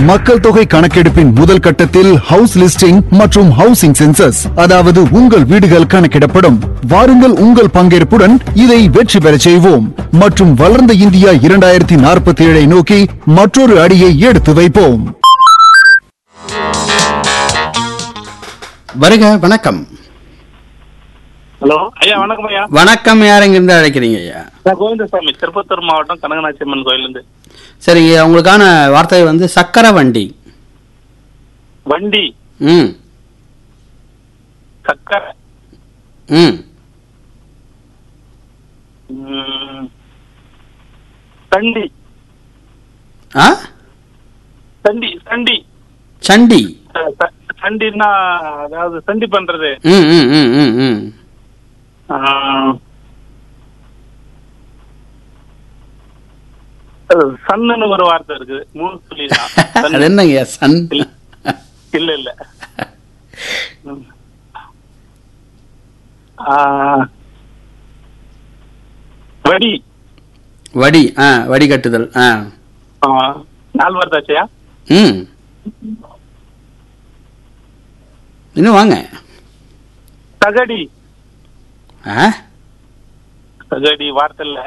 மக்கள் தொகை கணக்கெடுப்பின் முதல் கட்டத்தில் ஹவுஸ் லிஸ்டிங் மற்றும் ஹவுசிங் சென்சஸ் அதாவது உங்கள் வீடுகள் கணக்கிடப்படும் வாருங்கள் உங்கள் பங்கேற்புடன் இதை வெற்றி பெறச் செய்வோம் மற்றும் வளர்ந்த இந்தியா இரண்டாயிரத்தி நாற்பத்தி ஏழை நோக்கி மற்றொரு அடியை எடுத்து வைப்போம் வருக வணக்கம் ஹலோ ஐயா வணக்கம் ஐயா வணக்கம் யார் எங்கிருந்து அழைக்கிறீங்க ஐயா நான் கோவிந்தசாமி திருப்பத்தூர் மாவட்டம் கனகநாச்சி அம்மன் கோயிலிருந்து சரிங்க உங்களுக்கான வார்த்தை வந்து சக்கர வண்டி வண்டி ம் சக்கரை ம் ம், தண்டி ஆ தண்டி தண்டி சண்டி அஹ், த- தண்டின்னா அதாவது சண்டி பண்றது ம் ம் ம் ம் ம் ஆஹ், அது சன்னுன்னு ஒரு வார்த்தை இருக்குது மூணு சொல்லி அது என்னங்க சன் இல்ல இல்ல ம். ஆஹ், வடி வடி ஆ வடிகட்டுதல் ஆ ஆஹ், நாலு வார்த்தை ஆச்சையா ம் இன்னும் வாங்க தகடி ஆ தகடி வார்த்தை இல்ல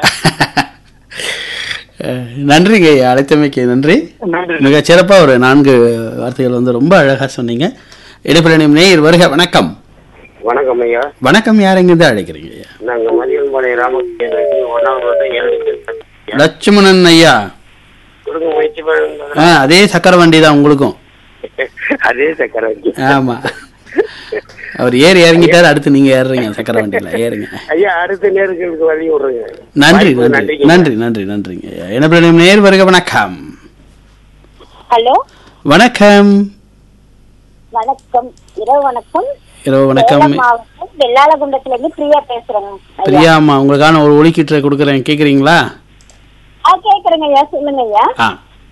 அஹ், நன்றிங்க ஐயா அழைத்தமைக்கு நன்றி நன்றி மிக சிறப்பா ஒரு நான்கு வார்த்தைகள் வந்து ரொம்ப அழகா சொன்னீங்க இடைப்பிரணியம் நேயர் வருக வணக்கம் வணக்கம் ஐயா வணக்கம் யார் எங்கிருந்து அழைக்கிறீங்க ஐயா நாங்க மதியன்பாளையம் ராமகிருஷ்ணன் ஒன்னாவது ரோடு ஏழு லட்சுமணன் ஐயா கொடுங்க முயற்சி பண்ணுங்க ஆ அதே சக்கர வண்டி தான் உங்களுக்கும் அதே சக்கரை ஆமா அவர் ஏறி இறங்கிட்டாரு அடுத்து நீங்க ஏறுறீங்க சக்கர வண்டியில ஏறுங்க ஐயா அடுத்த நேர்களுக்கு வழி விடுறேங்க நன்றி வாய்ப்பு நன்றி நன்றிங்க. நன்றி நன்றி நன்றிங்க ஐயா என்ன பிரணியம் நேர் வருக வணக்கம் ஹலோ வணக்கம் வணக்கம் இரவு வணக்கம் இரவு வணக்கம் சேலம் மாவட்டம் வெள்ளாளகுண்டத்துல இருந்து பிரியா பேசுறேங்க ஐயா. பிரியா அம்மா உங்களுக்கான ஒரு ஒலிக்கீற்றை கொடுக்குறேன் கேக்குறீங்களா ஆ கேக்குறேங்க ஐயா சொல்லுங்க ஐயா ஆ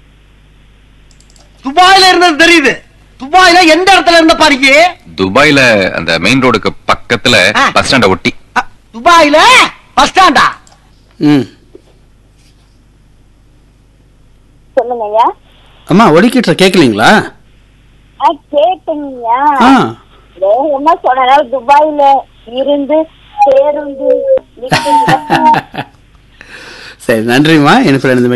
துபாயில இருந்தது தெரியுது துபாயில எந்த இடத்துல இருந்த பாருங்க துபாயில அந்த மெயின் ரோடுக்கு பக்கத்துல ஆ. பஸ் ஸ்டாண்ட ஒட்டி துபாயில பஸ் ஸ்டாண்டா ம் சொல்லுங்க ஐயா அம்மா ஒலிக்கீற்றை கேட்கலீங்களா ஆ கேட்டுங்கய்யா ஆ வேகமா சொன்னா துபாயில இருந்து பேருந்து நிக்கும் இடத்துல சரி நன்றிம்மா எனக்கு